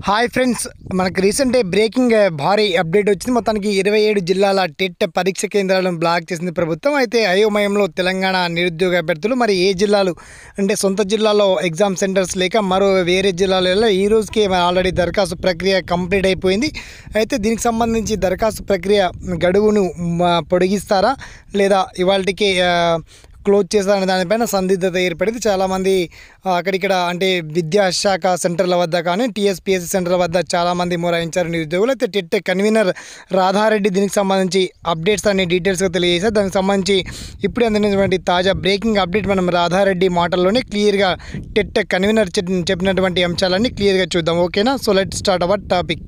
hi friends మనకు recent breaking భారీ update వచ్చింది మొత్తానికి ఇరవై ఏడు జిల్లాల టెట్ పరీక్ష కేంద్రాలను బ్లాక్ చేసింది ప్రభుత్వం అయితే అయోమయంలో తెలంగాణ నిరుద్యోగ అభ్యర్థులు మరి ఏ జిల్లాలు అంటే సొంత జిల్లాలో ఎగ్జామ్ సెంటర్స్ లేక మరో వేరే జిల్లాలలో ఈ రోజుకి ఆల్రెడీ దరఖాస్తు ప్రక్రియ కంప్లీట్ అయిపోయింది అయితే దీనికి సంబంధించి దరఖాస్తు ప్రక్రియ గడువును మ- పొడిగిస్తారా లేదా ఇవాళకి క్లోజ్ చేస్తారనే దానిపైన సందిగ్ధత ఏర్పడింది చాలామంది ఆ, అక్కడిక్కడ అంటే విద్యాశాఖ సెంటర్ల వద్ద కానీ టీఎస్పీఎస్సీ సెంటర్ల వద్ద చాలామంది మొరాయించారు నిరుద్యోగులు అయితే టెట్ కన్వీనర్ రాధారెడ్డి దీనికి సంబంధించి అప్డేట్స్ అన్ని డీటెయిల్స్గా తెలియజేశారు దానికి సంబంధించి ఇప్పుడే అందినటువంటి తాజా బ్రేకింగ్ అప్డేట్ మనం రాధారెడ్డి మాటల్లోనే క్లియర్గా టెట్ కన్వీనర్ చెప్- చెప్పినటువంటి అంశాలన్నీ క్లియర్గా చూద్దాం ఓకేనా so let start our topic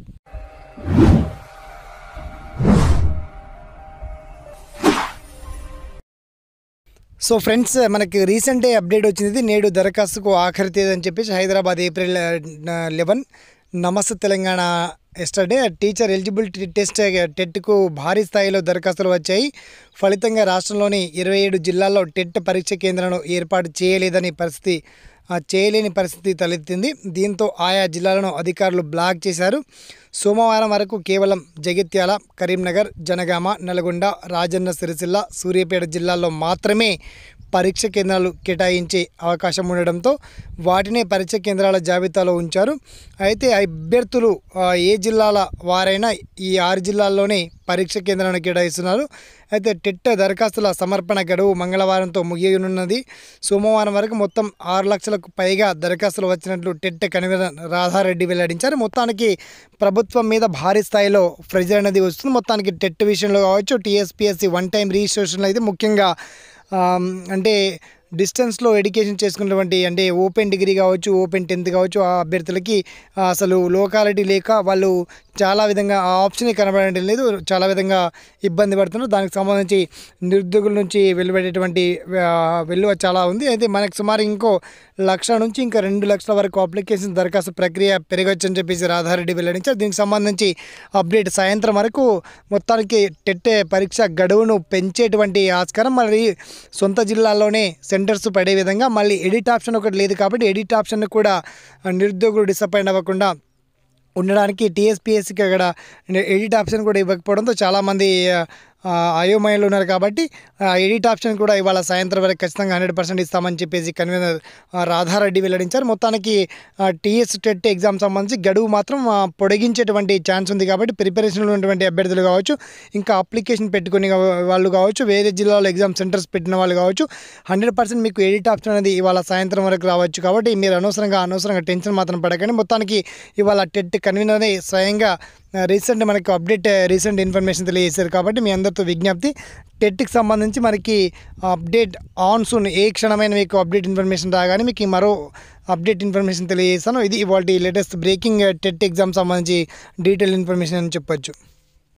so friends మనకి రీసెంట్ అప్డేట్ వచ్చింది నేడు దరఖాస్తుకు ఆఖరి తేదీ అని చెప్పేసి Hyderabad April eleven Namaste Telangana yesterday teacher eligibility test టెట్కు భారీ స్థాయిలో దరఖాస్తులు వచ్చాయి ఫలితంగా రాష్ట్రంలోని ఇరవై ఏడు జిల్లాల్లో టెట్ పరీక్ష కేంద్రాలను ఏర్పాటు చేయలేదని పరిస్థితి ఆ, చేయలేని పరిస్థితి తలెత్తింది దీంతో ఆయా జిల్లాలను అధికారులు బ్లాక్ చేశారు సోమవారం వరకు కేవలం జగిత్యాల కరీంనగర్ జనగామ నల్గొండ రాజన్న సిరిసిల్ల సూర్యాపేట జిల్లాల్లో మాత్రమే పరీక్ష కేంద్రాలు కేటాయించే అవకాశం ఉండడంతో వాటినే పరీక్ష కేంద్రాల జాబితాలో ఉంచారు అయితే అభ్యర్థులు ఆ, ఏ జిల్లాల వారైనా ఈ ఆరు జిల్లాల్లోనే పరీక్ష కేంద్రాలను కేటాయిస్తున్నారు అయితే టెట్ దరఖాస్తుల సమర్పణ గడువు మంగళవారంతో ముగియనున్నది సోమవారం వరకు మొత్తం ఆరు లక్షలకు పైగా దరఖాస్తులు వచ్చినట్లు టెట్ కన్వీనర్ రాధారెడ్డి వెల్లడించారు మొత్తానికి ప్రభుత్వం మీద భారీ స్థాయిలో ప్రెజర్ అనేది వస్తుంది మొత్తానికి టెట్ విషయంలో కావచ్చు టీఎస్పీఎస్సీ వన్ టైం రిజిస్ట్రేషన్లో అయితే ముఖ్యంగా ఆమ్, అంటే డిస్టెన్స్లో ఎడ్యుకేషన్ చేసుకున్నటువంటి అంటే ఓపెన్ డిగ్రీ కావచ్చు ఓపెన్ టెన్త్ కావచ్చు ఆ అభ్యర్థులకి ఆ, అసలు లోకాలిటీ లేక వాళ్ళు చాలా విధంగా ఆ ఆప్షనే కనబడడం లేదు చాలా విధంగా ఇబ్బంది పడుతున్నారు దానికి సంబంధించి నిరుద్యోగుల నుంచి వెలువడేటువంటి ఆ, వెలువ చాలా ఉంది అయితే మనకు సుమారు ఇంకో లక్ష నుంచి ఇంకా రెండు లక్షల వరకు అప్లికేషన్ దరఖాస్తు ప్రక్రియ పెరగచ్చు అని చెప్పేసి రాధారెడ్డి వెల్లడించారు దీనికి సంబంధించి అప్డేట్ సాయంత్రం వరకు మొత్తానికి టెట్ పరీక్ష గడువును పెంచేటువంటి ఆస్కారం మరి సొంత జిల్లాల్లోనే సెంటర్స్ పడే విధంగా మళ్ళీ ఎడిట్ ఆప్షన్ ఒకటి లేదు కాబట్టి ఎడిట్ ఆప్షన్ కూడా నిరుద్యోగులు డిసప్పాయింట్ అవ్వకుండా ఉండడానికి టీఎస్పీఎస్సీకి అక్కడ ఎడిట్ ఆప్షన్ కూడా ఇవ్వకపోవడంతో చాలామంది ఆ, అయోమయంలో ఉన్నారు కాబట్టి ఆ ఎడిట్ ఆప్షన్ కూడా ఇవాళ సాయంత్రం వరకు ఖచ్చితంగా హండ్రెడ్ పర్సెంట్ ఇస్తామని చెప్పేసి కన్వీనర్ ఆ, రాధారెడ్డి వెల్లడించారు మొత్తానికి టీఎస్ టెట్ ఎగ్జామ్ సంబంధించి గడువు మాత్రం ఆ, పొడిగించేటువంటి ఛాన్స్ ఉంది కాబట్టి ప్రిపరేషన్లో ఉన్నటువంటి అభ్యర్థులు కావచ్చు ఇంకా అప్లికేషన్ పెట్టుకుని వాళ్ళు కావచ్చు వేరే జిల్లాలో ఎగ్జామ్ సెంటర్స్ పెట్టిన వాళ్ళు కావచ్చు హండ్రెడ్ పర్సెంట్ మీకు ఎడిట్ ఆప్షన్ అనేది ఇవాళ సాయంత్రం వరకు రావచ్చు కాబట్టి మీరు అనవసరంగా అనవసరంగా టెన్షన్ మాత్రం పడకండి మొత్తానికి ఇవాళ టెట్ కన్వీనర్ స్వయంగా రీసెంట్ మనకు అప్డేట్ రీసెంట్ ఇన్ఫర్మేషన్ తెలియజేశారు కాబట్టి మీ అందరితో విజ్ఞప్తి టెట్కి సంబంధించి మనకి అప్డేట్ ఆన్ సూన్ ఏ క్షణమైన మీకు అప్డేట్ ఇన్ఫర్మేషన్ రాగానే మీకు ఈ మరో అప్డేట్ ఇన్ఫర్మేషన్ తెలియజేస్తాను ఇది ఇవాళ లేటెస్ట్ బ్రేకింగ్ టెట్ ఎగ్జామ్ సంబంధించి డీటెయిల్ ఇన్ఫర్మేషన్ అని చెప్పొచ్చు